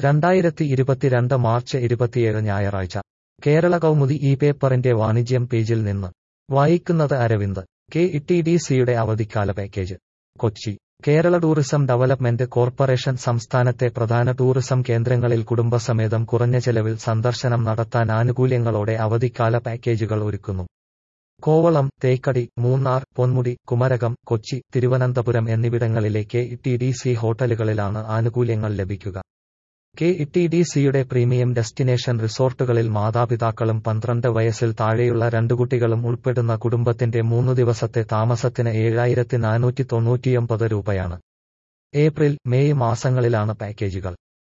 രണ്ടായിരത്തി ഇരുപത്തിരണ്ട് മാർച്ച് ഇരുപത്തിയേഴ് ഞായറാഴ്ച കേരള കൗമുദി ഈ പേപ്പറിന്റെ വാണിജ്യം പേജിൽ നിന്ന് വായിക്കുന്നത് അരവിന്ദ് കെ ഇ ഡി സിയുടെ അവധിക്കാല package Kochi Kerala tourism development corporation സംസ്ഥാനത്തെ പ്രധാന ടൂറിസം കേന്ദ്രങ്ങളിൽ കുടുംബസമേതം കുറഞ്ഞ ചെലവിൽ സന്ദർശനം നടത്താൻ ആനുകൂല്യങ്ങളോടെ അവധിക്കാല പാക്കേജുകൾ ഒരുക്കുന്നു കോവളം തേക്കടി മൂന്നാർ പൊന്മുടി കുമരകം കൊച്ചി തിരുവനന്തപുരം എന്നിവിടങ്ങളിലെ കെ ടി ഡി സി ഹോട്ടലുകളിലാണ് ആനുകൂല്യങ്ങൾ ലഭിക്കുക കെ ടി ഡി സിയുടെ പ്രീമിയം ഡെസ്റ്റിനേഷൻ റിസോർട്ടുകളിൽ മാതാപിതാക്കളും പന്ത്രണ്ട് വയസ്സിൽ താഴെയുള്ള രണ്ടു കുട്ടികളും ഉൾപ്പെടുന്ന കുടുംബത്തിന്റെ മൂന്നു ദിവസത്തെ താമസത്തിന് ഏഴായിരത്തി നാനൂറ്റി തൊണ്ണൂറ്റിയൊമ്പത് രൂപയാണ് ഏപ്രിൽ മെയ് മാസങ്ങളിലാണ് പാക്കേജുകൾ